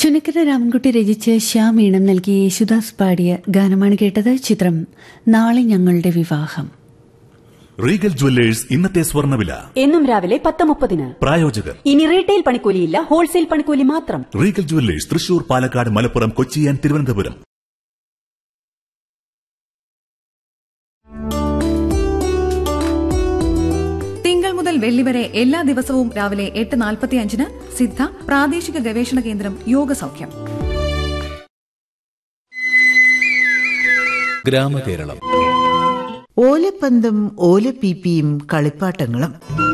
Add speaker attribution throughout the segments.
Speaker 1: ചുനക്കര രാമൻകുട്ടി രചിച്ച് ശ്യാം ഈണം നൽകി യേശുദാസ് പാടിയ ഗാനമാണ് കേട്ടത് ചിത്രം നാളെ ഞങ്ങളുടെ വിവാഹം
Speaker 2: റീഗൽ ജുവല്ലേഴ്സ് ഇന്നത്തെ സ്വർണ്ണവില
Speaker 3: എന്നും രാവിലെ പത്ത് മുപ്പതിന്
Speaker 2: പ്രായോജകർ
Speaker 3: ഇനി റീറ്റെയിൽ പണിക്കൂലിയില്ല ഹോൾസെയിൽ പണിക്കൂലി മാത്രം
Speaker 2: Regal jewellers Thrissur Palakkad Malappuram Kochi and Thiruvananthapuram
Speaker 4: തിങ്കൾ മുതൽ വെള്ളി വരെ എല്ലാ ദിവസവും രാവിലെ എട്ട് നാൽപ്പത്തി അഞ്ചിന് സിദ്ധ പ്രാദേശിക ഗവേഷണ കേന്ദ്രം യോഗസൗഖ്യം
Speaker 5: ഗ്രാമകേരളം
Speaker 6: ഓലപ്പന്തും ഓലപ്പീപ്പിയും കളിപ്പാട്ടങ്ങളും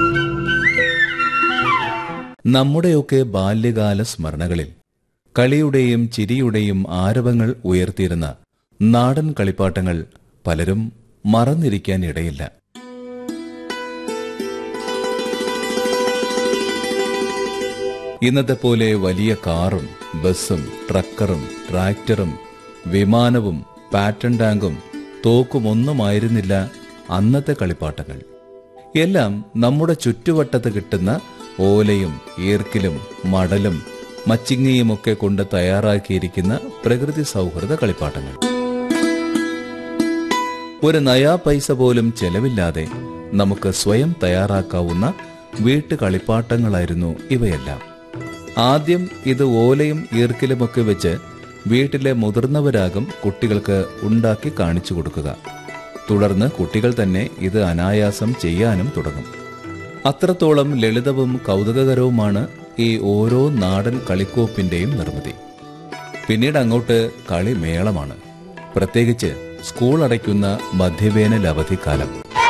Speaker 5: നമ്മുടെയൊക്കെ ബാല്യകാല സ്മരണകളിൽ കളിയുടെയും ചിരിയുടെയും ആരവങ്ങൾ ഉയർത്തിയിരുന്ന നാടൻ കളിപ്പാട്ടങ്ങൾ പലരും മറന്നിരിക്കാൻ ഇടയില്ല ഇന്നത്തെ പോലെ വലിയ കാറും ബസ്സും ട്രക്കറും ട്രാക്ടറും വിമാനവും പാറ്റൺ ടാങ്കും തോക്കുമൊന്നുമായിരുന്നില്ല അന്നത്തെ കളിപ്പാട്ടങ്ങൾ എല്ലാം നമ്മുടെ ചുറ്റുവട്ടത്ത് കിട്ടുന്ന ഓലയും ഈർക്കിലും മടലും മച്ചിങ്ങയുമൊക്കെ കൊണ്ട് തയ്യാറാക്കിയിരിക്കുന്ന പ്രകൃതി സൗഹൃദ കളിപ്പാട്ടങ്ങൾ ഒരു നയാ പൈസ പോലും ചെലവില്ലാതെ നമുക്ക് സ്വയം തയ്യാറാക്കാവുന്ന വീട്ടു കളിപ്പാട്ടങ്ങളായിരുന്നു ഇവയെല്ലാം ആദ്യം ഇത് ഓലയും ഈർക്കിലുമൊക്കെ വെച്ച് വീട്ടിലെ മുതിർന്നവരാകും കുട്ടികൾക്ക് ഉണ്ടാക്കി കാണിച്ചു കൊടുക്കുക തുടർന്ന് കുട്ടികൾ തന്നെ ഇത് അനായാസം ചെയ്യാനും തുടങ്ങും അത്രത്തോളം ലളിതവും കൗതുകകരവുമാണ് ഈ ഓരോ നാടൻ കളിക്കോപ്പിന്റെയും നിർമ്മിതി പിന്നീട് അങ്ങോട്ട് കളി മേളമാണ് പ്രത്യേകിച്ച് സ്കൂൾ അടയ്ക്കുന്ന മധ്യവേനൽ അവധിക്കാലം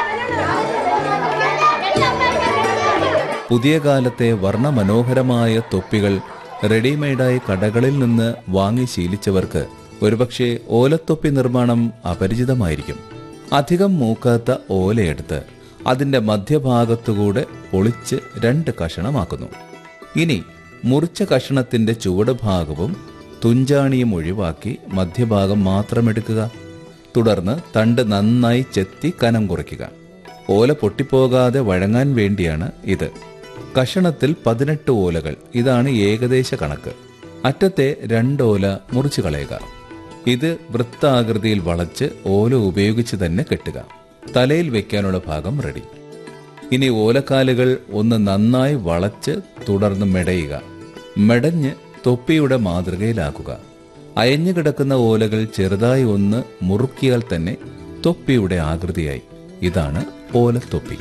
Speaker 5: പുതിയ കാലത്തെ വർണ്ണമനോഹരമായ തൊപ്പികൾ റെഡിമെയ്ഡായി കടകളിൽ നിന്ന് വാങ്ങി ശീലിച്ചവർക്ക് ഒരുപക്ഷെ ഓലത്തൊപ്പി നിർമ്മാണം അപരിചിതമായിരിക്കും അധികം മൂക്കാത്ത ഓലയെടുത്ത് അതിന്റെ മധ്യഭാഗത്തുകൂടെ പൊളിച്ച് രണ്ട് കഷണമാക്കുന്നു ഇനി മുറിച്ച കഷണത്തിന്റെ ചുവട് ഭാഗവും തുഞ്ചാണിയും ഒഴിവാക്കി മധ്യഭാഗം മാത്രം എടുക്കുക തുടർന്ന് തണ്ട് നന്നായി ചെത്തി കനം കുറയ്ക്കുക ഓല പൊട്ടിപ്പോകാതെ വഴങ്ങാൻ വേണ്ടിയാണ് ഇത് കഷണത്തിൽ പതിനെട്ട് ഓലകൾ ഇതാണ് ഏകദേശ കണക്ക് അറ്റത്തെ രണ്ടോല മുറിച്ചു കളയുക ഇത് വൃത്താകൃതിയിൽ വളച്ച് ഓല ഉപയോഗിച്ച് തന്നെ കെട്ടുക തലയിൽ വെക്കാനുള്ള ഭാഗം റെഡി ഇനി ഓലക്കാലുകൾ ഒന്ന് നന്നായി വളച്ച് തുടർന്ന് മെടയുക മെടഞ്ഞ് തൊപ്പിയുടെ മാതൃകയിലാക്കുക അയഞ്ഞു കിടക്കുന്ന ഓലകൾ ചെറുതായി ഒന്ന് മുറുക്കിയാൽ തന്നെ തൊപ്പിയുടെ ആകൃതിയായി ഇതാണ് ഓലത്തൊപ്പി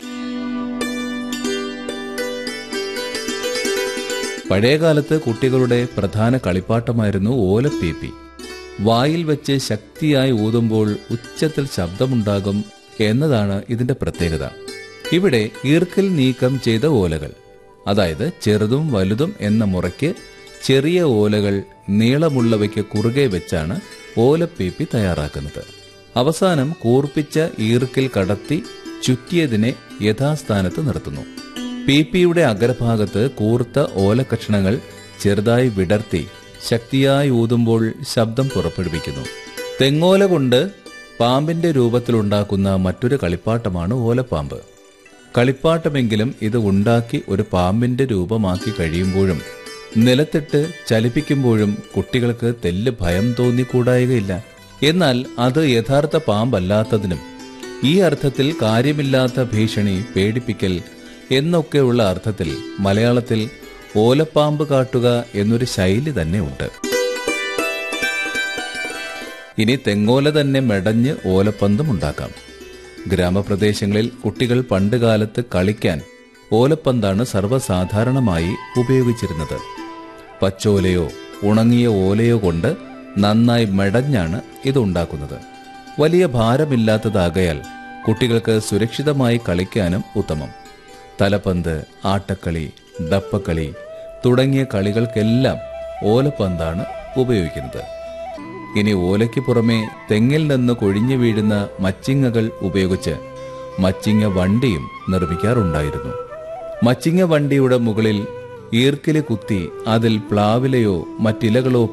Speaker 5: പഴയകാലത്ത് കുട്ടികളുടെ പ്രധാന കളിപ്പാട്ടമായിരുന്നു ഓലപ്പീപ്പി വായിൽ വെച്ച് ശക്തിയായി ഊതുമ്പോൾ ഉച്ചത്തിൽ ശബ്ദമുണ്ടാകും എന്നതാണ് ഇതിന്റെ പ്രത്യേകത ഇവിടെ ഈർക്കിൽ നീക്കം ചെയ്ത ഓലകൾ അതായത് ചെറുതും വലുതും എന്ന മുറയ്ക്ക് ചെറിയ ഓലകൾ നീളമുള്ളവയ്ക്ക് കുറുകെ വെച്ചാണ് ഓലപ്പീപ്പി തയ്യാറാക്കുന്നത് അവസാനം കൂർപ്പിച്ച ഈർക്കിൽ കടത്തി ചുറ്റിയതിനെ യഥാസ്ഥാനത്ത് നിർത്തുന്നു പീപ്പിയുടെ അഗ്രഭാഗത്ത് കൂർത്ത ഓലക്കഷണങ്ങൾ ചെറുതായി വിടർത്തി ശക്തിയായി ഊതുമ്പോൾ ശബ്ദം പുറപ്പെടുവിക്കുന്നു തെങ്ങോല കൊണ്ട് പാമ്പിന്റെ രൂപത്തിലുണ്ടാക്കുന്ന മറ്റൊരു കളിപ്പാട്ടമാണ് ഓലപ്പാമ്പ് കളിപ്പാട്ടമെങ്കിലും ഇത് ഉണ്ടാക്കി ഒരു പാമ്പിന്റെ രൂപമാക്കി കഴിയുമ്പോഴും നിലത്തിട്ട് ചലിപ്പിക്കുമ്പോഴും കുട്ടികൾക്ക് തെല്ല് ഭയം തോന്നിക്കൂടായികയില്ല എന്നാൽ അത് യഥാർത്ഥ പാമ്പല്ലാത്തതിനും ഈ അർത്ഥത്തിൽ കാര്യമില്ലാത്ത ഭീഷണി പേടിപ്പിക്കൽ എന്നൊക്കെയുള്ള അർത്ഥത്തിൽ മലയാളത്തിൽ ഓലപ്പാമ്പ് കാട്ടുക എന്നൊരു ശൈലി തന്നെ ഉണ്ട് ഇനി തെങ്ങോല തന്നെ മെടഞ്ഞ് ഓലപ്പന്തും ഉണ്ടാക്കാം ഗ്രാമപ്രദേശങ്ങളിൽ കുട്ടികൾ പണ്ടുകാലത്ത് കളിക്കാൻ ഓലപ്പന്താണ് സർവ്വസാധാരണമായി ഉപയോഗിച്ചിരുന്നത് പച്ചോലയോ ഉണങ്ങിയ ഓലയോ കൊണ്ട് നന്നായി മെടഞ്ഞാണ് ഇത് ഉണ്ടാക്കുന്നത് വലിയ ഭാരമില്ലാത്തതാകയാൽ കുട്ടികൾക്ക് സുരക്ഷിതമായി കളിക്കാനും ഉത്തമം തലപ്പന്ത് ആട്ടക്കളി ഡപ്പക്കളി തുടങ്ങിയ കളികൾക്കെല്ലാം ഓലപ്പന്താണ് ഉപയോഗിക്കുന്നത് ഇനി ഓലയ്ക്ക് പുറമെ തെങ്ങിൽ നിന്ന് കൊഴിഞ്ഞു വീഴുന്ന മച്ചിങ്ങകൾ ഉപയോഗിച്ച് മച്ചിങ്ങ വണ്ടിയും നിർമ്മിക്കാറുണ്ടായിരുന്നു മച്ചിങ്ങ വണ്ടിയുടെ മുകളിൽ ഈർക്കില് കുത്തി അതിൽ പ്ലാവിലയോ മറ്റിലകളോ